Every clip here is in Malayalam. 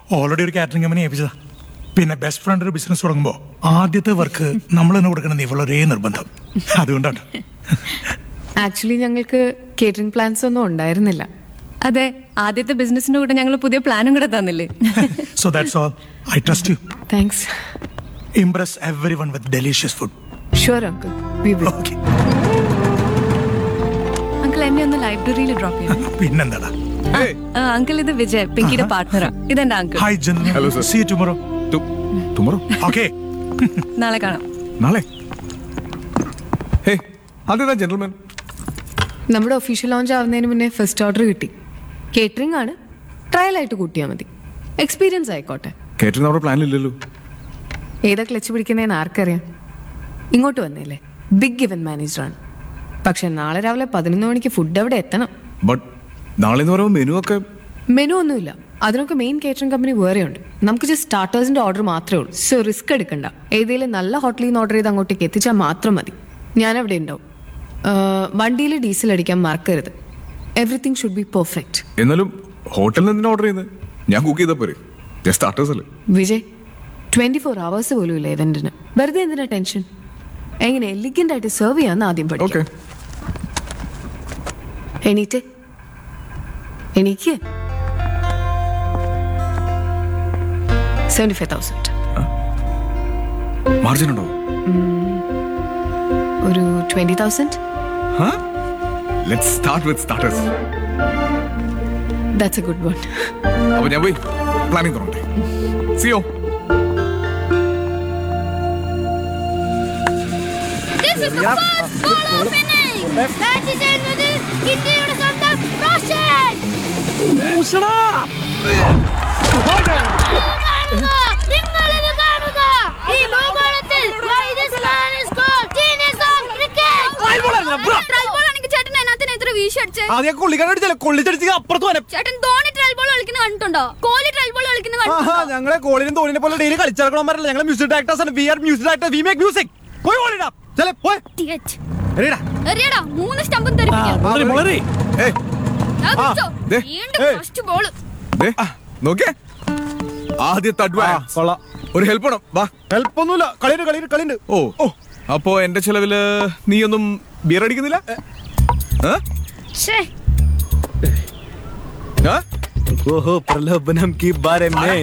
ഓൾറെഡി ഒരു കാറ്ററിംഗ് കമ്പനി ഏൽപ്പിച്ചതാ പിന്നെ ബെസ്റ്റ് ഫ്രണ്ട് ഒരു ബിസിനസ് തുടങ്ങുമ്പോൾ ആദ്യത്തെ വർക്ക് നമ്മൾ തന്നെ കൊടുക്കണം നീ ഒരേ നിർബന്ധം അതുകൊണ്ടാണ് ആക്ച്വലി ഞങ്ങൾക്ക് കേറ്ററിംഗ് പ്ലാൻസ് ഒന്നും ഉണ്ടായിരുന്നില്ല അതെ ആദ്യത്തെ ബിസിനസിന്റെ കൂടെ ഞങ്ങൾ പുതിയ പ്ലാനും കൂടെ തന്നില്ലേ so that's all I trust you thanks impress everyone with delicious food sure uncle we will okay uncle എന്നെ ഒന്ന് ലൈബ്രറിയിൽ ഡ്രോപ്പ് ചെയ്യണം പിന്നെന്താടാ അങ്കിൾ ഇത് വിജയ് പിങ്കിയുടെ പാർട്ട്ണറാ ഇതെന്റെ uncle hi gentleman Hello, sir. See you tomorrow tomorrow okay നാളെ കാണാം നാളെ ഹേ അതേതാ ജെന്റിൽമാൻ നമ്മുടെ ഒഫീഷ്യൽ ലോഞ്ച് ആവുന്നതിന് മുന്നേ ഫസ്റ്റ് ഓർഡർ കിട്ടി കേറ്ററിംഗ് ആണ് ട്രയൽ ആയിട്ട് കൂട്ടിയാൽ മതി എക്സ്പീരിയൻസ് ആയിക്കോട്ടെ കേട്ടിരുന്ന നമ്മുടെ പ്ലാനില്ലല്ലോ ഏതാ ക്ലച്ച് പിടിക്കുന്നതെന്ന് ആർക്കറിയാം ഇങ്ങോട്ട് വന്നേല്ലേ ബിഗ് ഇവന്റ് മാനേജറാണ് പക്ഷെ നാളെ രാവിലെ പതിനൊന്ന് മണിക്ക് ഫുഡ് അവിടെ എത്തണം ബട്ട് നാളെ എന്ന് പറയുമ്പോൾ മെനു ഒക്കെ മെനു ഒന്നുമില്ല അതിനൊക്കെ മെയിൻ കേറ്ററിംഗ് കമ്പനി വേറെയുണ്ട് നമുക്ക് ജസ്റ്റ് സ്റ്റാർട്ടേഴ്സിന്റെ ഓർഡർ മാത്രമേ ഉള്ളൂ സോ റിസ്ക് എടുക്കണ്ട ഏതെങ്കിലും നല്ല ഹോട്ടലിൽ നിന്ന് ഓർഡർ ചെയ്ത് അങ്ങോട്ടേക്ക് എത്തിച്ചാൽ മാത്രം മതി ഞാൻ അവിടെ ഉണ്ടാവും വണ്ടിയിൽ ഡീസൽ അടിക്കാൻ മറക്കരുത് എവറിത്തിങ് ഷുഡ് ബി പെർഫെക്റ്റ് എന്നാലും ഹോട്ടലിൽ നിന്ന് ഓർഡർ ചെയ്യുന്നത് ഞാൻ കുക്ക് ചെയ്താൽ പോരെ ജസ്റ്റ് സ്റ്റാർട്ടേഴ്സ് അല്ലേ വിജയ് ട്വന്റി ഫോർ അവേഴ്സ് പോലും ഇല്ല ഇവന്റിന് വെറുതെ എന്തിനാ ടെൻഷൻ എങ്ങനെ എലിഗന്റ് ആയിട്ട് സെർവ് ചെയ്യാന്ന് ആദ്യം ഓക്കെ പഠിക്കും എണീറ്റ് എനിക്ക് സെവൻറ്റി ഫൈവ് തൗസൻഡ് മാർജിൻ ഉണ്ടോ ഒരു twenty thousand let start with starters that's a good one അപ്പൊ ഞാൻ പോയി പ്ലാനിങ് തുടങ്ങട്ടെ സിയോ This is the first ball opening. Bat ചെയ്യുന്നത് ഇന്ത്യയുടെ സ്വന്തം റോഷൻ. കാണുക, നിങ്ങളിത് കാണുക. ഈ ഭൂഗോളത്തിൽ why this man is called genius of cricket. Trial ball ആണെങ്കിൽ ചേട്ടൻ അതിനകത്തിന് എത്ര വീശി അടിച്ചേ? ആദ്യം കൊള്ളിക്കാനടിച്ചല്ലേ കൊള്ളിച്ചടിച്ച് അപ്പുറത്ത് വരാം ചേട്ടൻ ധോണി ട്രയൽ ബോൾ കളിക്കുന്ന കണ്ടിട്ടുണ്ടോ കോഹ്ലി ട്രയൽ ബോൾ കളിക്കുന്ന ആഹാ കണ്ടിട്ടുണ്ടോ ഞങ്ങളെ കോളിനും തോണിനെ പോലെ ഡെയിലി കളിച്ചിറക്കണമാരല്ല ഞങ്ങൾ മ്യൂസിക് ഡയറക്ടേഴ്സ് ആണ് we are music director we make music പോയി ഓടിടാ ചെലെ പോയി തികച്ച്. എറിയടാ എറിയടാ മൂന്ന് സ്റ്റമ്പും തെറിപ്പിക്കാം ഏയ് ആ, പിടിച്ചോ. ദേ. വീണ്ടും ഏയ്. ഫസ്റ്റ് ബോൾ ദേ നോക്കിയേ ആദ്യത്തെ അഡ്വാൻസ് കൊള്ളാം ഒരു ഹെൽപ്പ് വേണം വാ ഹെൽപ്പ് ഒന്നുമില്ല കളിയുണ്ട് കളിയുണ്ട് കളിയുണ്ട് ഓ ഓ അപ്പോ എന്റെ ചെലവില് നീയൊന്നും ബിയർ അടിക്കുന്നില്ല ഏ? ഛേ ഏ? ഓഹോ പ്രലോഭനം കി ബാരെ മേ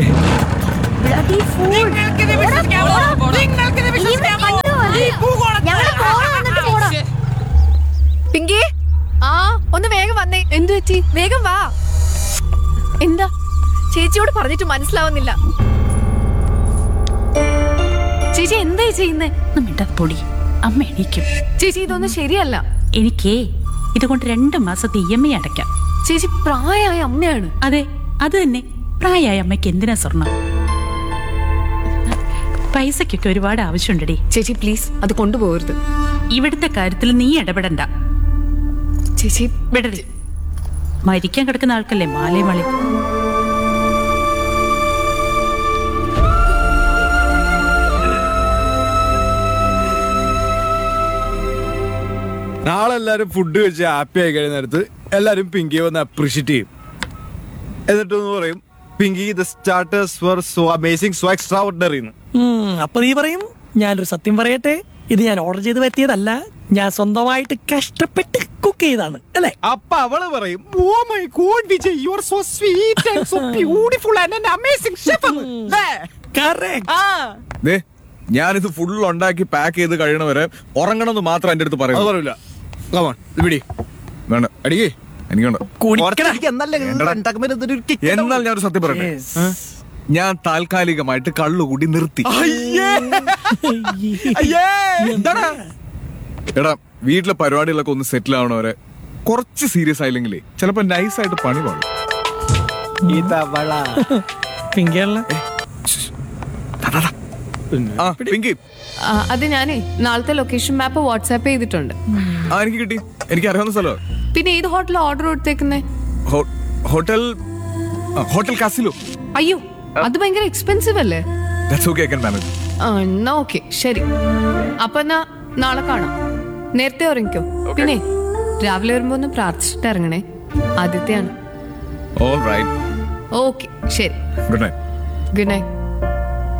പിങ്കി ആ ഒന്ന് വേഗം വന്നേ എന്തു പറ്റി വേഗം വാ എന്താ ചേച്ചിയോട് പറഞ്ഞിട്ട് മനസ്സിലാവുന്നില്ല ചേച്ചി എന്താ ചെയ്യുന്നേ പൊടി അമ്മ എണീക്കും ചേച്ചി ഇതൊന്നും ശരിയല്ല എനിക്കേ ഇതുകൊണ്ട് രണ്ട് മാസത്തെ ഇ എം ഐ അടയ്ക്കാം ചേച്ചി പ്രായമായ അമ്മയാണ് അതെ അത് തന്നെ പ്രായമായ അമ്മയ്ക്ക് എന്തിനാ സ്വർണം പൈസക്കൊക്കെ ഒരുപാട് ആവശ്യമുണ്ടടി ചേച്ചി പ്ലീസ് അത് കൊണ്ടുപോകരുത് ഇവിടുത്തെ കാര്യത്തിൽ നീ ഇടപെടണ്ട ചേച്ചി വിടടി മരിക്കാൻ കിടക്കുന്ന ആൾക്കല്ലേ മാലേ മളി നാളെ എല്ലാരും ഫുഡ് കഴിച്ച് ഹാപ്പി ആയി കഴിയുന്ന നേരത്ത് എല്ലാരും പിങ്കിയെ വന്ന് അപ്രീഷിയേറ്റ് ചെയ്യും എന്നിട്ടൊന്ന് പറയും Pinky the starters were so amazing so extraordinary ഉം, അപ്പൊ നീ പറയും ഞാനൊരു സത്യം പറയട്ടെ ഇത് ഞാൻ ഓർഡർ ചെയ്ത് വരുത്തിയതല്ല ഞാൻ സ്വന്തമായിട്ട് കഷ്ടപ്പെട്ട് കുക്ക് ചെയ്താണ് അല്ലേ അപ്പൊ അവള് പറയും oh my god Vijay you are so sweet and so beautiful and an amazing chef Correct. ദേ ഞാനിത് ഫുൾ ഉണ്ടാക്കി പാക്ക് ചെയ്ത് കഴിയണവരെ ഉറങ്ങണമെന്ന് മാത്രം എന്റെ അടുത്ത് അത് പറയുന്നു പറയൂല കമോൺ ഇവിടെ വേണ്ട അടിക്കേ എനിക്കുണ്ട് കുടിക്കടാ. എന്നാൽ ഞാനൊരു സത്യം പറയട്ടെ Yes. ഞാൻ താൽക്കാലികമായിട്ട് കള്ളുകൂടി നിർത്തി എടാ വീട്ടിലെ പരിപാടികളൊക്കെ ഒന്ന് സെറ്റിൽ ആവണവരെ കുറച്ച് സീരിയസ് ആയില്ലെങ്കിലേ ചിലപ്പോ നൈസ് ആയിട്ട് പണി പാടും പിങ്കിയുള്ള ആ പിങ്കി ആ, അത് ഞാനേ നാളത്തെ ലൊക്കേഷൻ മാപ്പ് വാട്സാപ്പ് ചെയ്തിട്ടുണ്ട് ആ എനിക്ക് കിട്ടി എനിക്ക് അറിയാവുന്ന സ്ഥലം പിന്നെ ഏത് ഹോട്ടലിൽ ഓർഡർ കൊടുത്തേക്കുന്നേ ഹോട്ടൽ ആ, ഹോട്ടൽ കാസിലോ അയ്യോ അത് ഭയങ്കര എക്സ്പെൻസീവ് അല്ലേ that's okay I can manage ആ എന്നാ ഓക്കെ ശരി അപ്പൊ എന്നാ നാളെ കാണാം നേരത്തെ ഉറങ്ങിക്കോ പിന്നെ രാവിലെ വരുമ്പോ ഒന്ന് പ്രാർത്ഥിച്ചിട്ട് ഇറങ്ങണേ ആദ്യത്തെയാണ് ഓൾ റൈറ്റ് ഓക്കെ ശരി ഗുഡ് നൈറ്റ് ഗുഡ് നൈറ്റ്